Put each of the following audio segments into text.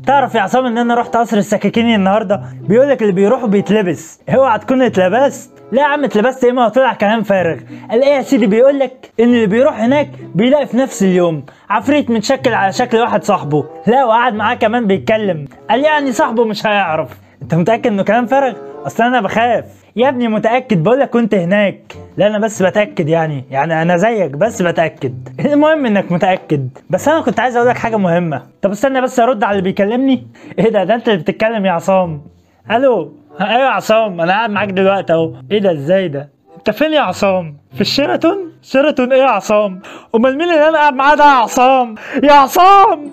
تعرف يا عصام ان انا رحت قصر السكاكيني النهارده بيقولك اللي بيروحوا بيتلبس اوعى تكون اتلبست لا يا عم اتلبست ايه ما هو طلع كلام فارغ قال ايه يا سيدي بيقولك ان اللي بيروح هناك بيلاقي في نفس اليوم عفريت متشكل على شكل واحد صاحبه لا وقعد معاه كمان بيتكلم قال يعني صاحبه مش هيعرف انت متاكد انه كلام فارغ اصل انا بخاف يا ابني متاكد بقولك كنت هناك لا انا بس بتاكد يعني يعني انا زيك بس بتاكد المهم انك متاكد بس انا كنت عايز اقولك حاجه مهمه طب استنى بس ارد على اللي بيكلمني ايه ده ده انت اللي بتتكلم يا عصام الو ايوه يا عصام انا قاعد معاك دلوقتي اهو ايه ده ازاي ده انت فين يا عصام في الشيراتون شيراتون ايه يا عصام امال مين اللي انا قاعد معاه ده يا عصام يا عصام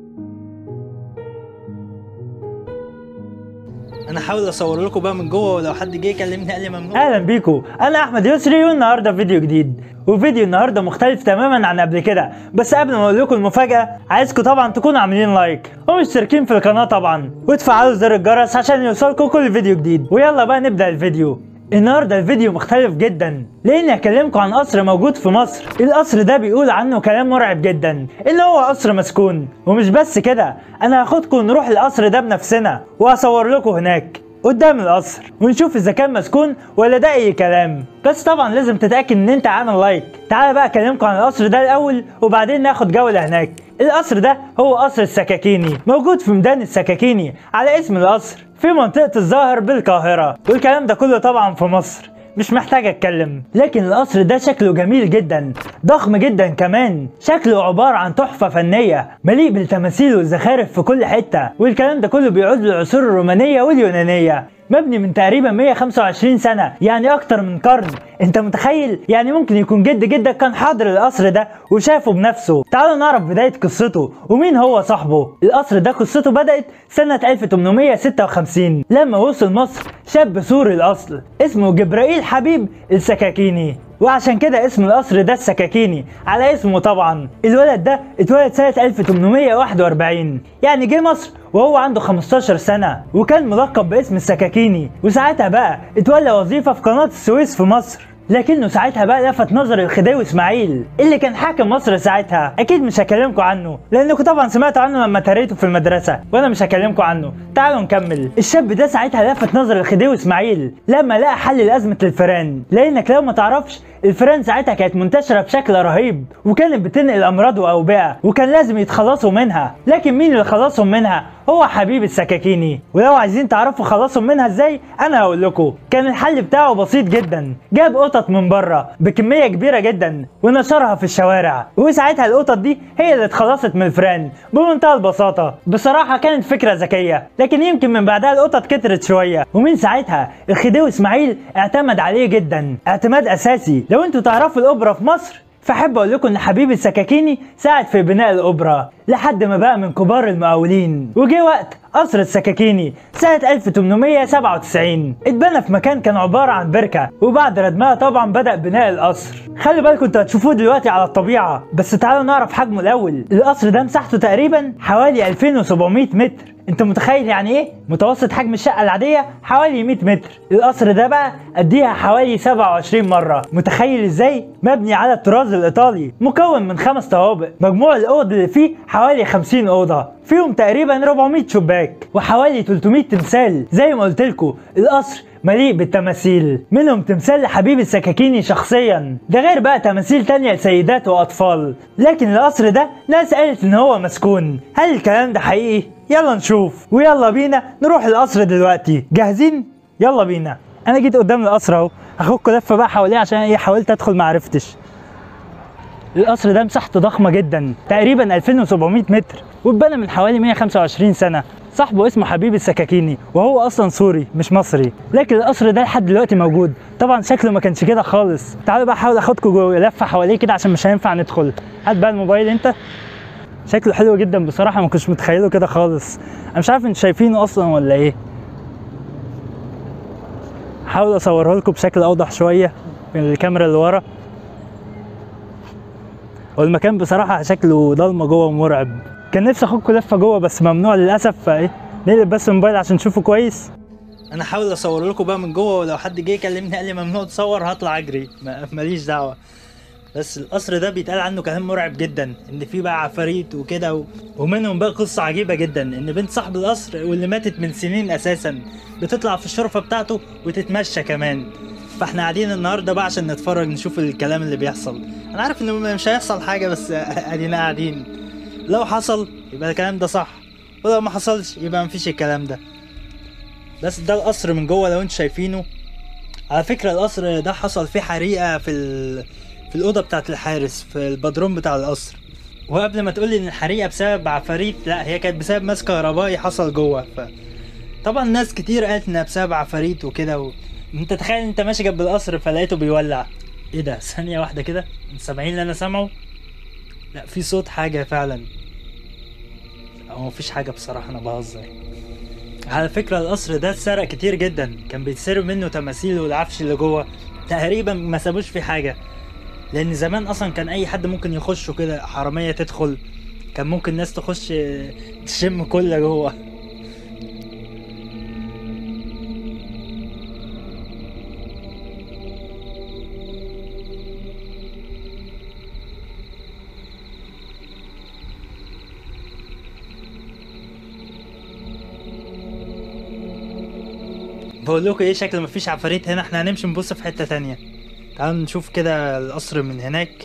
انا هحاول اصور لكم بقى من جوه ولو حد جه يكلمني قال لي ممنوع اهلا بيكم انا احمد يسري والنهارده فيديو جديد وفيديو النهارده مختلف تماما عن قبل كده بس قبل ما اقول لكم المفاجاه عايزكم طبعا تكونوا عاملين لايك ومشتركين في القناه طبعا وتفعلوا زر الجرس عشان يوصلكم كل فيديو جديد ويلا بقى نبدا الفيديو النهارده الفيديو مختلف جدا لاني هكلمكم عن قصر موجود في مصر القصر ده بيقول عنه كلام مرعب جدا ان هو قصر مسكون ومش بس كده انا هاخدكم نروح القصر ده بنفسنا وهصور لكم هناك قدام القصر ونشوف اذا كان مسكون ولا ده اي كلام بس طبعا لازم تتاكد ان انت عامل لايك تعال بقى اكلمكم عن القصر ده الاول وبعدين ناخد جوله هناك القصر ده هو قصر السكاكيني موجود في ميدان السكاكيني على اسم القصر في منطقه الظاهر بالقاهره والكلام ده كله طبعا في مصر مش محتاج اتكلم لكن القصر ده شكله جميل جدا ضخم جدا كمان شكله عبارة عن تحفة فنية مليء بالتماثيل والزخارف في كل حتة والكلام ده كله بيعود للعصور الرومانية واليونانية مبني من تقريبا 125 سنة يعني أكتر من قرن أنت متخيل يعني ممكن يكون جد جدك كان حاضر القصر ده وشافه بنفسه تعالوا نعرف بداية قصته ومين هو صاحبه القصر ده قصته بدأت سنة 1856 لما وصل مصر شاب سوري الأصل اسمه جبرائيل حبيب السكاكيني وعشان كده اسم القصر ده السكاكيني على اسمه طبعا الولد ده اتولد سنة 1841 يعني جه مصر وهو عنده 15 سنة وكان ملقب باسم السكاكيني وساعتها بقى اتولى وظيفة في قناة السويس في مصر لكنه ساعتها بقى لفت نظر الخديوي اسماعيل اللي كان حاكم مصر ساعتها اكيد مش هكلمكم عنه لانكم طبعا سمعتوا عنه لما تريته في المدرسه وانا مش هكلمكم عنه تعالوا نكمل الشاب ده ساعتها لفت نظر الخديوي اسماعيل لما لقى حل لازمه الفئران لانك لو ما تعرفش الفئران ساعتها كانت منتشره بشكل رهيب وكانت بتنقل امراض واوبئه وكان لازم يتخلصوا منها لكن مين اللي خلصهم منها هو حبيب السكاكيني ولو عايزين تعرفوا خلصهم منها ازاي انا هقول لكم كان الحل بتاعه بسيط جدا جاب قطط من بره بكميه كبيره جدا ونشرها في الشوارع وساعتها القطط دي هي اللي اتخلصت من الفئران بمنتهى البساطه بصراحه كانت فكره ذكيه لكن يمكن من بعدها القطط كترت شويه ومن ساعتها الخديوي اسماعيل اعتمد عليه جدا اعتماد اساسي لو انتوا تعرفوا الاوبرا في مصر فاحب اقول لكم ان حبيب السكاكيني ساعد في بناء الاوبرا لحد ما بقى من كبار المقاولين وجه وقت قصر السكاكيني سنة 1897 اتبنى في مكان كان عبارة عن بركة وبعد ردمها طبعا بدأ بناء القصر خلي بالكم انتوا هتشوفوه دلوقتي على الطبيعة بس تعالوا نعرف حجمه الأول القصر ده مساحته تقريبا حوالي 2700 متر انت متخيل يعني ايه متوسط حجم الشقه العاديه حوالي 100 متر القصر ده بقى قديها حوالي 27 مره متخيل ازاي مبني على الطراز الايطالي مكون من خمس طوابق مجموع الاوض اللي فيه حوالي 50 اوضه فيهم تقريبا 400 شباك وحوالي 300 تمثال زي ما قلت لكم القصر مليء بالتماثيل منهم تمثال لحبيب السكاكيني شخصيا ده غير بقى تماثيل تانية لسيدات واطفال لكن القصر ده ناس قالت ان هو مسكون هل الكلام ده حقيقي يلا نشوف ويلا بينا نروح القصر دلوقتي جاهزين يلا بينا انا جيت قدام القصر اهو هاخدكوا لفه بقى حواليه عشان ايه حاولت ادخل معرفتش القصر ده مساحته ضخمه جدا تقريبا 2700 متر واتبنى من حوالي 125 سنه صاحبه اسمه حبيب السكاكيني وهو اصلا سوري مش مصري لكن القصر ده لحد دلوقتي موجود طبعا شكله ما كانش كده خالص تعالوا بقى احاول اخدكم جوه لفه حواليه كده عشان مش هينفع ندخل هات بقى الموبايل انت شكله حلو جدا بصراحه ما كنتش متخيله كده خالص انا مش عارف انتوا شايفينه اصلا ولا ايه هحاول اصوره لكم بشكل اوضح شويه من الكاميرا اللي ورا والمكان بصراحه شكله ضلمه جوه ومرعب كان نفسي اخدكم لفه جوه بس ممنوع للاسف فايه نقلب بس الموبايل عشان تشوفوا كويس انا هحاول اصور لكم بقى من جوه ولو حد جه يكلمني قال لي ممنوع تصور هطلع اجري ما- ماليش دعوه بس القصر ده بيتقال عنه كلام مرعب جدا ان في بقى عفاريت وكده و... ومنهم بقى قصه عجيبه جدا ان بنت صاحب القصر واللي ماتت من سنين اساسا بتطلع في الشرفه بتاعته وتتمشى كمان فاحنا قاعدين النهارده بقى عشان نتفرج نشوف الكلام اللي بيحصل انا عارف انه مش هيحصل حاجه بس ادينا قاعدين لو حصل يبقى الكلام ده صح ولو ما حصلش يبقى مفيش الكلام ده بس ده القصر من جوه لو انتوا شايفينه على فكرة القصر ده حصل فيه حريقة في ال... في الأوضة بتاعة الحارس في البدروم بتاع القصر وقبل ما تقولي إن الحريقة بسبب عفاريت لا هي كانت بسبب ماس كهربائي حصل جوه ف طبعا ناس كتير قالت إنها بسبب عفاريت وكده و... أنت تخيل أنت ماشي جنب القصر فلقيته بيولع إيه ده ثانية واحدة كده سامعين اللي أنا سامعه لا في صوت حاجة فعلا هو مفيش حاجة بصراحة أنا بهزر على فكرة القصر ده اتسرق كتير جدا كان بيتسرق منه تماثيل والعفش اللي جوه تقريبا ما سابوش فيه حاجة لأن زمان أصلا كان أي حد ممكن يخش كده حرامية تدخل كان ممكن ناس تخش تشم كل جوه بقول لكم ايه شكل مفيش عفاريت هنا احنا هنمشي نبص في حتة تانية تعالوا نشوف كده القصر من هناك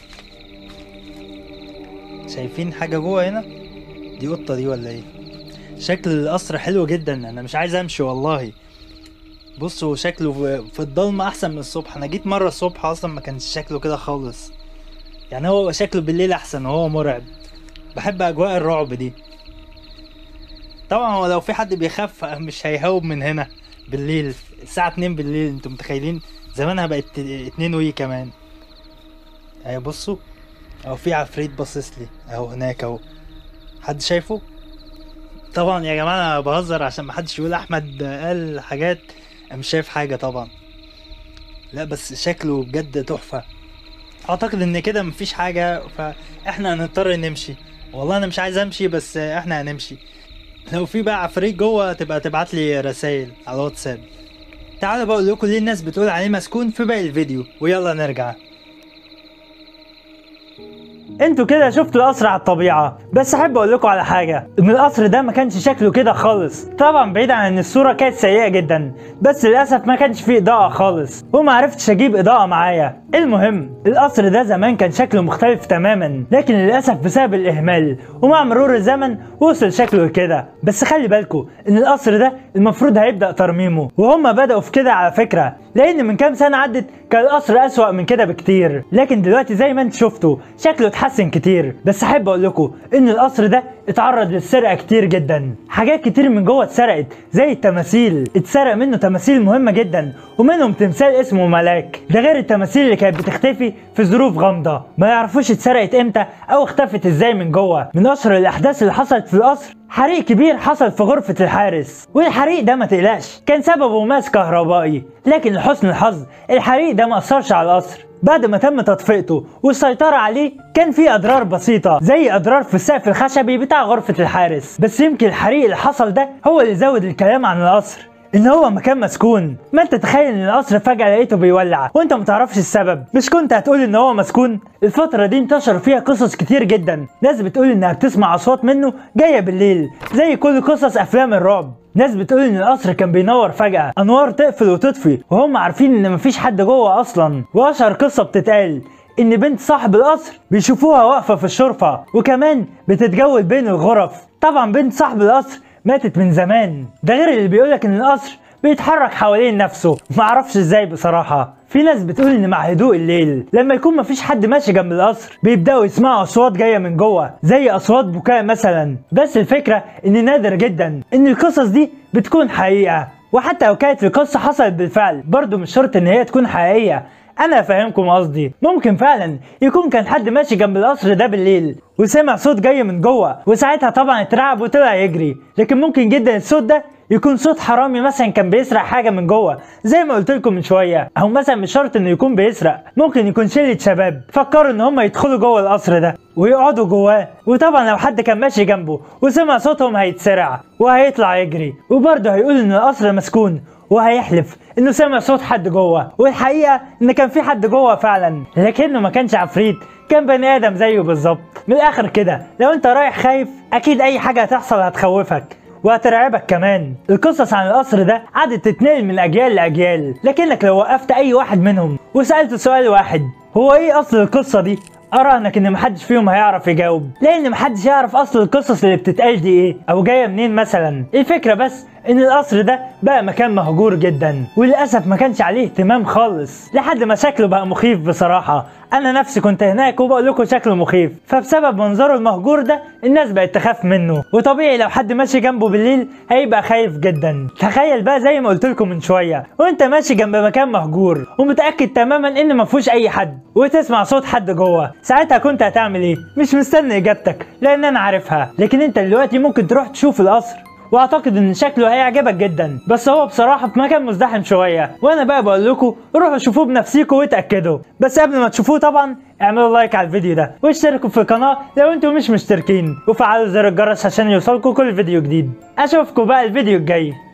شايفين حاجة جوه هنا دي قطة دي ولا ايه شكل القصر حلو جدا انا مش عايز امشي والله بصوا شكله في- في الضلمة احسن من الصبح انا جيت مرة الصبح اصلا ما كانش شكله كده خالص يعني هو شكله بالليل احسن وهو مرعب بحب اجواء الرعب دي طبعا هو لو في حد بيخاف مش هيهوب من هنا بالليل الساعة 2 بالليل انتوا متخيلين زمانها بقت 2 وي كمان اهي بصوا اهو في عفريت باصص لي اهو هناك اهو حد شايفه طبعا يا جماعة انا بهزر عشان محدش يقول احمد قال حاجات انا مش شايف حاجة طبعا لا بس شكله بجد تحفة اعتقد ان كده مفيش حاجة فاحنا هنضطر نمشي والله انا مش عايز امشي بس احنا هنمشي لو في بقى عفريت جوه تبقى تبعت لي رسائل على الواتساب تعالوا بقول لكم ليه الناس بتقول عليه مسكون في باقي الفيديو ويلا نرجع انتوا كده شفتوا القصر على الطبيعة بس احب اقول لكم على حاجة ان القصر ده ما كانش شكله كده خالص طبعا بعيد عن ان الصورة كانت سيئة جدا بس للاسف ما كانش فيه اضاءة خالص وما عرفتش اجيب اضاءة معايا المهم القصر ده زمان كان شكله مختلف تماما لكن للاسف بسبب الاهمال ومع مرور الزمن وصل شكله كده بس خلي بالكم ان القصر ده المفروض هيبدأ ترميمه وهم بدأوا في كده على فكرة لان من كام سنة عدت كان القصر اسوأ من كده بكتير لكن دلوقتي زي ما انت شفتوا شكله اتحسن كتير بس احب اقول لكم ان القصر ده اتعرض للسرقة كتير جدا حاجات كتير من جوه اتسرقت زي التماثيل اتسرق منه تماثيل مهمة جدا ومنهم تمثال اسمه ملاك ده غير التماثيل اللي كانت بتختفي في ظروف غامضة ما يعرفوش اتسرقت امتى او اختفت ازاي من جوه من اشهر الاحداث اللي حصلت في القصر حريق كبير حصل في غرفة الحارس والحريق ده ما تقلقش كان سببه ماس كهربائي لكن لحسن الحظ الحريق ده ما أثرش على القصر بعد ما تم تطفئته والسيطرة عليه كان في أضرار بسيطة زي أضرار في السقف الخشبي بتاع غرفة الحارس بس يمكن الحريق اللي حصل ده هو اللي زود الكلام عن القصر ان هو مكان مسكون ما انت تخيل ان القصر فجأة لقيته بيولع وانت متعرفش السبب مش كنت هتقول ان هو مسكون الفترة دي انتشر فيها قصص كتير جدا ناس بتقول انها بتسمع اصوات منه جاية بالليل زي كل قصص افلام الرعب ناس بتقول ان القصر كان بينور فجأة انوار تقفل وتطفي وهم عارفين ان مفيش حد جوه اصلا واشهر قصة بتتقال ان بنت صاحب القصر بيشوفوها واقفة في الشرفة وكمان بتتجول بين الغرف طبعا بنت صاحب القصر ماتت من زمان ده غير اللي بيقولك ان القصر بيتحرك حوالين نفسه معرفش ازاي بصراحة في ناس بتقول ان مع هدوء الليل لما يكون مفيش حد ماشي جنب القصر بيبداوا يسمعوا اصوات جايه من جوه زي اصوات بكاء مثلا بس الفكره ان نادر جدا ان القصص دي بتكون حقيقه وحتى لو كانت القصه حصلت بالفعل برضه مش شرط ان هي تكون حقيقيه انا فاهمكم قصدي ممكن فعلا يكون كان حد ماشي جنب القصر ده بالليل وسمع صوت جاي من جوه وساعتها طبعا اترعب وطلع يجري لكن ممكن جدا الصوت ده يكون صوت حرامي مثلا كان بيسرق حاجه من جوه زي ما قلت لكم من شويه او مثلا مش شرط انه يكون بيسرق ممكن يكون شله شباب فكروا ان هم يدخلوا جوه القصر ده ويقعدوا جواه وطبعا لو حد كان ماشي جنبه وسمع صوتهم هيتسرع وهيطلع يجري وبرضه هيقول ان القصر مسكون وهيحلف انه سمع صوت حد جوه والحقيقه ان كان في حد جوه فعلا لكنه ما كانش عفريت كان بني ادم زيه بالظبط من الاخر كده لو انت رايح خايف اكيد اي حاجه هتحصل هتخوفك وهترعبك كمان القصص عن القصر ده قعدت تتنقل من اجيال لاجيال لكنك لو وقفت اي واحد منهم وسالته سؤال واحد هو ايه اصل القصه دي اراهنك ان محدش فيهم هيعرف يجاوب لان محدش يعرف اصل القصص اللي بتتقال دي ايه او جايه منين مثلا الفكره بس ان القصر ده بقى مكان مهجور جدا وللاسف ما كانش عليه اهتمام خالص لحد ما شكله بقى مخيف بصراحه انا نفسي كنت هناك وبقول لكم شكله مخيف فبسبب منظره المهجور ده الناس بقت تخاف منه وطبيعي لو حد ماشي جنبه بالليل هيبقى خايف جدا تخيل بقى زي ما قلت لكم من شويه وانت ماشي جنب مكان مهجور ومتاكد تماما ان ما فيهوش اي حد وتسمع صوت حد جوه ساعتها كنت هتعمل ايه مش مستني اجابتك لان انا عارفها لكن انت دلوقتي ممكن تروح تشوف القصر واعتقد ان شكله هيعجبك جدا بس هو بصراحه في مكان مزدحم شويه وانا بقى بقول لكم روحوا شوفوه بنفسكم واتاكدوا بس قبل ما تشوفوه طبعا اعملوا لايك على الفيديو ده واشتركوا في القناه لو انتم مش مشتركين وفعلوا زر الجرس عشان يوصلكم كل فيديو جديد اشوفكم بقى الفيديو الجاي